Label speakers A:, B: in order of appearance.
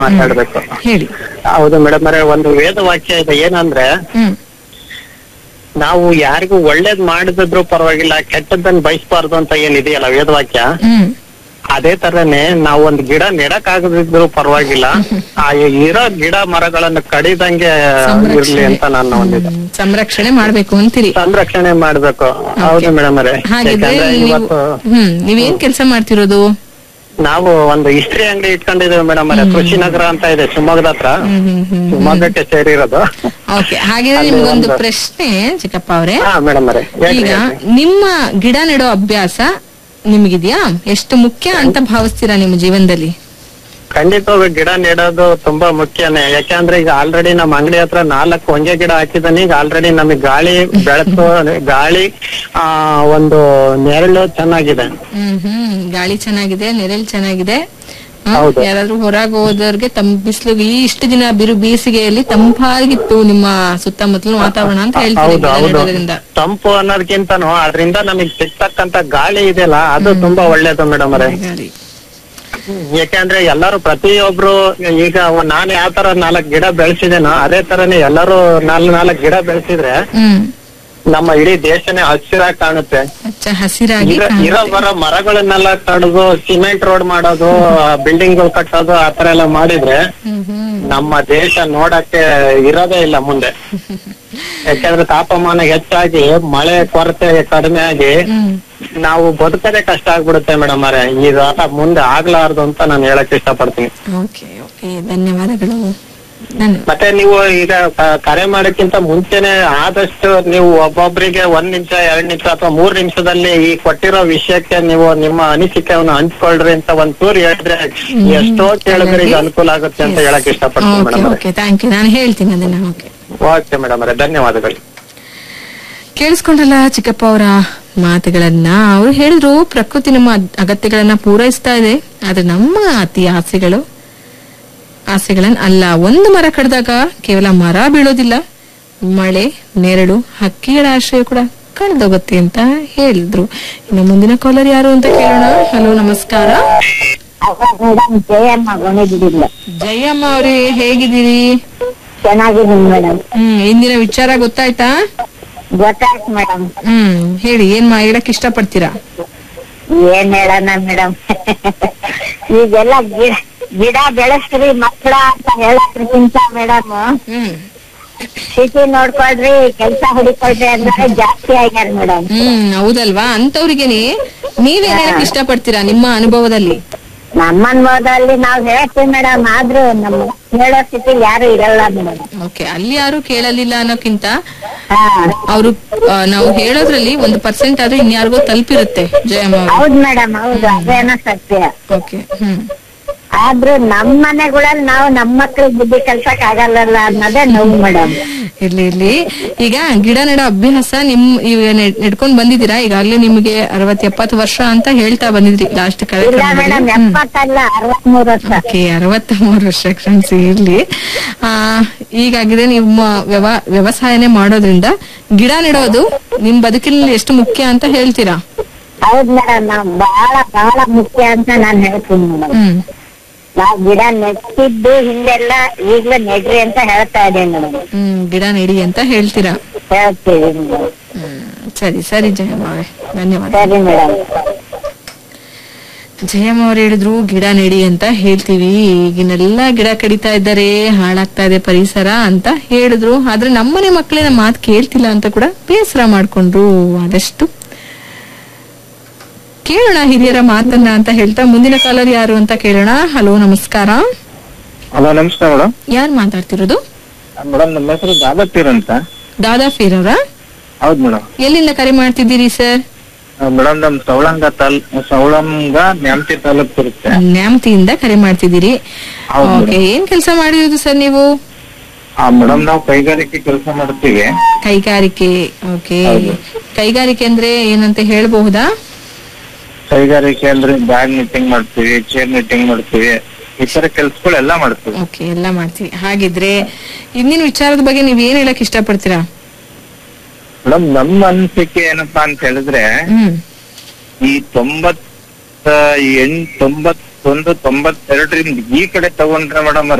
A: ಮಾತಾಡ್ಬೇಕು
B: ಹೇಳಿ
A: ಹೌದು ಮೇಡಮ್ ಅವರೇ ಒಂದು ವೇದ ವಾಕ್ಯ ಇದೆ ಏನಂದ್ರೆ
B: ಹ್ಮ್
A: ನಾವು ಯಾರಿಗೂ ಒಳ್ಳೇದ್ ಮಾಡಿದ್ರು ಪರವಾಗಿಲ್ಲ ಕೆಟ್ಟದ್ದನ್ನ ಬಯಸ್ಬಾರ್ದು ಅಂತ ಏನಿದೆಯಲ್ಲ ವೇದವಾಕ್ಯ
B: ಹ್ಮ್
A: ಅದೇ ತರನೇ ನಾವು ಒಂದ್ ಗಿಡ ನೆಡಕ್ ಆಗದಿದ್ರು ಪರವಾಗಿಲ್ಲ ಆ ಇರೋ ಗಿಡ ಮರಗಳನ್ನ ಕಡಿದಂಗೆ ಇರ್ಲಿ ಅಂತ ನನ್ನ ಒಂದಿದೆ
B: ಹ್ಮ್, ಸಂರಕ್ಷಣೆ ಮಾಡ್ಬೇಕು ಅಂತೀರಿ
A: ಸಂರಕ್ಷಣೆ ಮಾಡ್ಬೇಕು ಹೌದು ಮೇಡಮ್ ಅವರೇ
B: ಹಾಗಿದ್ರೆ
A: ಯಾಕಂದ್ರೆ
B: ನೀವು
A: ಇವತ್ತು
B: ಹ್ಮ್ ನೀವೇನ್ ಕೆಲಸ ಮಾಡ್ತಿರೋದು
A: ನಾವು ಒಂದು ಇಸ್ತ್ರಿ ಅಂಗಡಿ ಇಟ್ಕೊಂಡಿದ್ದೇವೆ ಮೇಡಮ್ ಅವರೇ ಕೃಷಿ ನಗರ ಅಂತ ಇದೆ ಶಿವಮೊಗ್ಗದ ಹತ್ರ
B: ಹ್ಮ್ ಹ್ಮ್ ಹ್ಮ್
A: ಶಿವಮೊಗ್ಗಕ್ಕೆ ಸೇರಿರೋದು
B: ಓಕೆ ಹಾಗಿದ್ರೆ
A: ಅಲ್ಲಿ
B: ನಿಮ್ಗೊಂದು
A: ಒಂದು-
B: ಪ್ರಶ್ನೆ ಚಿಕ್ಕಪ್ಪ ಅವರೇ
A: ಹಾ ಮೇಡಮ್ ಅವರೇ
B: ಈಗ ನಿಮ್ಮ ಗಿಡ ನೆಡೋ ಅಭ್ಯಾಸ ನಿಮಗಿದ್ಯಾ ಎಷ್ಟು ಮುಖ್ಯ ಅಂತ ಭಾವಿಸ್ತೀರಾ ನಿಮ್ಮ ಜೀವನದಲ್ಲಿ
A: ಖಂಡಿತವಾಗಿ ಗಿಡ ನೆಡೋದು ತುಂಬಾ ಮುಖ್ಯನೇ ಯಾಕಂದ್ರೆ ಈಗ ಆಲ್ರೆಡಿ ನಮ್ಮ ಅಂಗಡಿ ಹತ್ರ ನಾಲ್ಕು ಹೊಂಗೆ ಗಿಡ ಹಾಕಿದಾನೆ ಈಗ ಆಲ್ರೆಡಿ ನಮಗೆ ಗಾಳಿ ಬೆಳಕು ಗಾಳಿ ಆ ಒಂದು ನೆರಳು ಚೆನ್ನಾಗಿದೆ
B: ಹ್ಮ್ ಹ್ಮ್ ಗಾಳಿ ಚೆನ್ನಾಗಿದೆ ನೆರಳು ಚೆನ್ನಾಗಿದೆ ಹ್ಮ್,
A: ಹೌದು.
B: ಯಾರಾದ್ರೂ ಹೊರಗೆ ಹೋದವ್ರಿಗೆ ತಮ್ಮ ಬಿಸಿಲು ಈ ಇಷ್ಟು ದಿನ ಬಿರು ಬೇಸಿಗೆಯಲ್ಲಿ ತಂಪಾಗಿತ್ತು ನಿಮ್ಮ ಸುತ್ತಮುತ್ತಲಿನ ವಾತಾವರಣ ಅಂತ ಹೇಳ್ತಾರೆ
A: ಹೌದು
B: ಗಿಡ
A: ಹೌದು
B: ನೆಡೋದ್ರಿಂದ
A: ತಂಪು ಅನ್ನೋದಕ್ಕಿಂತನೂ ಅದರಿಂದ ನಮಗೆ ಸಿಗ್ತಕ್ಕಂತ ಗಾಳಿ ಇದೆಯಲ್ಲ ಅದು ತುಂಬಾ ಒಳ್ಳೇದು ಮೇಡಮ್ ಅವರೇ
B: ಗಾಳಿ
A: ಯಾಕಂದ್ರೆ ಎಲ್ಲರೂ ಪ್ರತಿಯೊಬ್ರು ಈಗ ನಾನು ಯಾವ ತರ ನಾಲ್ಕು ಗಿಡ ಬೆಳೆಸಿದೇನೋ ಅದೇ ತರನೇ ಎಲ್ಲರೂ ನಾಲ್ ನಾಲ್ಕು ಗಿಡ ಬೆಳೆಸಿದ್ರೆ
B: ಹ್ಮ್
A: ನಮ್ಮ ಇಡೀ ದೇಶನೇ ಹಸಿರಾಗಿ ಕಾಣುತ್ತೆ
B: ಹಚ್ಚ ಹಸಿರಾಗಿ
A: ಇರ-
B: ಕಾಣುತ್ತೆ.
A: ಇರೋ ಬರೋ ಮರಗಳನ್ನೆಲ್ಲ ಕಡಿದು ಸಿಮೆಂಟ್ ರೋಡ್ ಮಾಡೋದು ಬಿಲ್ಡಿಂಗ್ ಗಳು ಕಟ್ಟೋದು ಆತರ ಎಲ್ಲ ಮಾಡಿದ್ರೆ
B: ಹ್ಮ್ ಹ್ಮ್
A: ನಮ್ಮ ದೇಶ ನೋಡಕ್ಕೆ ಇರೋದೇ ಇಲ್ಲ ಮುಂದೆ ಯಾಕಂದ್ರೆ ತಾಪಮಾನ ಹೆಚ್ಚಾಗಿ ಮಳೆ ಕೊರತೆ ಕಡಿಮೆ ಆಗಿ
B: ಹ್ಮ್
A: ನಾವು ಬದುಕದೇ ಕಷ್ಟ ಆಗ್ಬಿಡುತ್ತೆ ಮೇಡಮ್ ಅರೆ ಇದಾಗ ಮುಂದೆ ಆಗ್ಲಾರ್ದು ಅಂತ ನಾನು ಹೇಳಕ್ ಇಷ್ಟಪಡ್ತೀನಿ
B: ಓಕೆ ಓಕೆ ಧನ್ಯವಾದಗಳು ಧನ್ಯವಾದ
A: ಮತ್ತೆ ನೀವು ಈಗ ಕ- ಕರೆ ಮಾಡೋಕ್ಕಿಂತ ಮುಂಚೆನೆ ಆದಷ್ಟು ನೀವು ಒಬ್ಬೊಬ್ಬರಿಗೆ ಒಂದ್ ನಿಮಿಷ ಎರಡ್ ನಿಮಿಷ ಅಥವಾ ಮೂರ್ ನಿಮಿಷದಲ್ಲಿ ಈ ಕೊಟ್ಟಿರೋ ವಿಷಯಕ್ಕೆ ನೀವು ನಿಮ್ಮ ಅನಿಸಿಕೆಯನ್ನು ಹಂಚ್ಕೊಳ್ರಿ ಅಂತ ಒಂದ್ ಚೂರು ಹೇಳಿದ್ರೆ ಎಷ್ಟೋ ಕೇಳಿದ್ರಿಗೆ ಅನುಕೂಲ ಆಗುತ್ತೆ ಅಂತ ಹೇಳಕ್ ಇಷ್ಟಪಡ್ತೀನಿ
B: okay
A: madam
B: okay thank you ನಾನು ಹೇಳ್ತೀನಿ ಅದನ್ನ ಓಕೆ
A: ಓಕೆ ಮೇಡಮ್ ಅವರೇ ಧನ್ಯವಾದಗಳು
B: ಕೇಳಿಸ್ಕೊಂಡ್ರಲ್ಲ ಚಿಕ್ಕಪ್ಪ ಅವರ ಮಾತುಗಳನ್ನ ಅವ್ರು ಹೇಳಿದ್ರು ಪ್ರಕೃತಿ ನಮ್ಮ ಅದ್- ಅಗತ್ಯಗಳನ್ನ ಪೂರೈಸ್ತಾ ಇದೆ ಆದ್ರೆ ನಮ್ಮ ಅತಿ ಆಸೆಗಳು ಆಸೆಗಳನ್ನ ಅಲ್ಲ ಒಂದು ಮರ ಕಡ್ದಾಗ ಕೇವಲ ಮರ ಬೀಳೋದಿಲ್ಲ ಮಳೆ ನೆರಳು ಹಕ್ಕಿಗಳ ಆಶ್ರಯ ಕೂಡ ಕಳೆದೋಗುತ್ತೆ ಅಂತ ಹೇಳಿದ್ರು ಇನ್ನು ಮುಂದಿನ ಕಾಲರ್ ಯಾರು ಅಂತ ಕೇಳೋಣ ಹಲೋ ನಮಸ್ಕಾರ
C: ಮೇಡಮ್ ಜಯಮ್ಮ ಗೊಣಗಿಡಿಲ್ಲ
B: ಜಯಮ್ಮ ಅವ್ರಿ ಹೇಗಿದ್ದೀರಿ
C: ಚೆನ್ನಾಗಿದ್ದೀನಿ ಮೇಡಮ್
B: ಹ್ಮ್ ಇಂದಿನ ವಿಚಾರ ಗೊತ್ತಾಯ್ತಾ
C: ಗೊತ್ತಾಯ್ತು ಮೇಡಮ್
B: ಹ್ಮ್ ಹೇಳಿ ಏನ್ ಮಾ ಹೇಳಕ್ ಇಷ್ಟಪಡ್ತೀರಾ
C: ಏನ್ ಹೇಳೋಣ ಮೇಡಮ್ ಈಗೆಲ್ಲ ಗಿಡ ಗಿಡ ಬೆಳೆಸ್ರಿ ಮಕ್ಕಳ ಅಂತ ಹೇಳೋದ್ರಕ್ಕಿಂತ ಮೇಡಮ್
B: ಹ್ಮ್
C: ಸಿಟಿ ನೋಡ್ಕೊಳ್ರಿ ಕೆಲ್ಸ ಹುಡುಕೊಳ್ರಿ ಅಂದ್ರೆ ಜಾಸ್ತಿ ಆಗ್ಯಾರ ಮೇಡಮ್
B: ಹ್ಮ್ ಹೌದಲ್ವಾ ಅಂತವ್ರಿಗೇನೆ ನೀವೇನ್ ಹೇಳಕ್ ಇಷ್ಟಪಡ್ತೀರಾ ನಿಮ್ಮ ಅನುಭವದಲ್ಲಿ
C: ನಮ್ಮ ಅನುಭವದಲ್ಲಿ ನಾವ್ ಹೇಳ್ತೀವಿ ಮೇಡಮ್ ಆದ್ರೂ ನಮ್ಮ ಹೇಳೋ ಸ್ಥಿತಿ ಯಾರು ಇರಲ್ಲ ಮೇಡಮ್
B: ಓಕೆ ಅಲ್ಲಿ ಯಾರು ಕೇಳಲಿಲ್ಲ ಅನ್ನೋಕ್ಕಿಂತ
C: ಹಾ
B: ಅವರು ನಾವು ಹೇಳೋದ್ರಲ್ಲಿ ಒಂದು ಪರ್ಸೆಂಟ್ ಆದ್ರೂ ಇನ್ಯಾರಿಗೋ ತಲುಪಿರುತ್ತೆ ಜಯಮ್ಮ ಅವರು
C: ಹೌದ್ ಮೇಡಮ್ ಹೌದು ಅದೇನೋ ಸತ್ಯ
B: ಓಕೆ ಹ್ಮ್
C: ಆದ್ರೂ ನಮ್ ಮನೆಗಳಲ್ಲಿ ನಾವು ನಮ್ಮ ಮಕ್ಳಿಗೆ ಬುದ್ಧಿ ಕಲ್ಸಕ್ ಆಗಲ್ಲ ಅನ್ನೋದೇ ನೋವು ಮೇಡಮ್
B: ಇರ್ಲಿ ಇರ್ಲಿ ಈಗ ಗಿಡ ನೆಡೋ ಅಭ್ಯಾಸ ನಿಮ್ ಈಗ ನೆಡ್- ನೆಡ್ಕೊಂಡ್ ಬಂದಿದ್ದೀರಾ ಈಗಾಗ್ಲೇ ನಿಮಗೆ ಅರವತ್ ಎಪ್ಪತ್ತು ವರ್ಷ ಅಂತ ಹೇಳ್ತಾ ಬಂದಿದ್ರಿ ಲಾಸ್ಟ್
C: ಇಲ್ಲ ಮೇಡಮ್
B: ಕಾರ್ಯಕ್ರಮ
C: ಎಪ್ಪತ್ತಲ್ಲ ಅರವತ್ಮೂರು ವರ್ಷ
B: ಓಕೆ ಅರವತ್ತ ಮೂರು ವರ್ಷ ಕ್ಷಮಿಸಿ ಇರ್ಲಿ ಆ ಈಗಾಗಿದೆ ನಿಮ್ಮ ವ್ಯವ ವ್ಯವಸಾಯನೇ ಮಾಡೋದ್ರಿಂದ ಗಿಡ ನೆಡೋದು ನಿಮ್ ಬದುಕಿನಲ್ಲಿ ಎಷ್ಟು ಮುಖ್ಯ ಅಂತ ಹೇಳ್ತೀರಾ
C: ಹೌದ್ ಮೇಡಮ್ ನಾವ್ ಬಹಳ ಬಹಳ ಮುಖ್ಯ ಅಂತ ನಾನ್ ಹೇಳ್ತೀನಿ ಮೇಡಮ್
B: ಹ್ಮ್
C: ನಾವ್ ಗಿಡ ನೆಟ್ಟಿದ್ದು ಹಿಂದೆಲ್ಲ ಈಗ್ಲೂ ನೆಡ್ರಿ ಅಂತ ಹೇಳ್ತಾ ಇದ್ದೀನಿ ಮೇಡಮ್
B: ಹ್ಮ್ ಗಿಡ ನೆಡಿ ಅಂತ ಹೇಳ್ತೀರಾ
C: ಹೇಳ್ತೀವಿ ಮೇಡಮ್
B: ಹ್ಮ್ ಸರಿ ಸರಿ ಜಯಮ್ಮ ಅವರೇ ಧನ್ಯವಾದ
C: ಸರಿ ಮೇಡಮ್
B: ಜಯಮ್ಮ ಅವ್ರು ಹೇಳಿದ್ರು ಗಿಡ ನೆಡಿ ಅಂತ ಹೇಳ್ತೀವಿ ಈಗಿನೆಲ್ಲ ಗಿಡ ಕಡಿತಾ ಇದ್ದಾರೆ ಹಾಳಾಗ್ತಾ ಇದೆ ಪರಿಸರ ಅಂತ ಹೇಳಿದ್ರು ಆದ್ರೆ ನಮ್ಮನೆ ಮಕ್ಕಳೇ ನಮ್ಮ ಮಾತು ಕೇಳ್ತಿಲ್ಲ ಅಂತ ಕೂಡ ಬೇಸರ ಮಾಡ್ಕೊಂಡ್ರು ಆದಷ್ಟು ಕೇಳೋಣ ಹಿರಿಯರ ಮಾತನ್ನ ಅಂತ ಹೇಳ್ತಾ ಮುಂದಿನ ಕಾಲರ್ ಯಾರು ಅಂತ ಕೇಳೋಣ ಹಲೋ ನಮಸ್ಕಾರ
D: ಹಲೋ ನಮಸ್ಕಾರ ಮೇಡಮ್
B: ಯಾರು ಮಾತಾಡ್ತಿರೋದು
D: ಮೇಡಮ್ ನಮ್ಮ ಹೆಸರು ದಾದಪ್ಪೀರ್ ಅಂತ
B: ದಾದಾ ಫೀರ್ ಅವರ
D: ಹೌದ್ ಮೇಡಮ್
B: ಎಲ್ಲಿಂದ ಕರೆ ಮಾಡ್ತಿದ್ದೀರಿ ಸರ್
D: ಮೇಡಮ್ ನಮ್ ಸವಳಂಗ ತಾಲ್ ಸವಳಂಗ ನ್ಯಾಮತಿ ತಾಲೂಕ್ ಬರುತ್ತೆ
B: ನ್ಯಾಮತಿಯಿಂದ ಕರೆ ಮಾಡ್ತಿದ್ದೀರಿ
D: ಹೌದು
B: ಓಕೆ ಏನ್ ಕೆಲಸ ಮಾಡಿರೋದು ಸರ್ ನೀವು
D: ಆ ಮೇಡಮ್ ನಾವು ಕೈಗಾರಿಕೆ ಕೆಲಸ ಮಾಡ್ತೀವಿ
B: ಕೈಗಾರಿಕೆ ಓಕೆ
D: ಹೌದು.
B: ಕೈಗಾರಿಕೆ ಅಂದ್ರೆ ಏನಂತ ಹೇಳ್ಬಹುದಾ
D: ಕೈಗಾರಿಕೆ ಅಂದ್ರೆ ಬ್ಯಾಗ್ ನಿಟ್ಟಿಂಗ್ ಮಾಡ್ತೀವಿ ಚೇರ್ ನಿಟ್ಟಿಂಗ್ ಮಾಡ್ತೀವಿ ಈ ತರ ಕೆಲ್ಸಗಳೆಲ್ಲ ಮಾಡ್ತೀವಿ
B: ಓಕೆ ಎಲ್ಲ ಮಾಡ್ತೀವಿ ಹಾಗಿದ್ರೆ ಇಂದಿನ ವಿಚಾರದ ಬಗ್ಗೆ ನೀವ್ ಏನ್ ಹೇಳಕ್ ಇಷ್ಟಪಡ್ತೀರಾ
D: ಮೇಡಮ್ ನಮ್ಮ ಅನಿಸಿಕೆ ಏನಪ್ಪಾ ಅಂತ ಹೇಳಿದ್ರೆ
B: ಹ್ಮ್
D: ಈ ತೊಂಬತ್ತ ಎಂಟ್ ತೊಂಬತ್ತ ತೊಂಬತ್ತೊಂದು ತೊಂಬತ್ತೆರಡರಿಂದ ಈ ಕಡೆ ತಗೊಂಡ್ರೆ ಮೇಡಮ್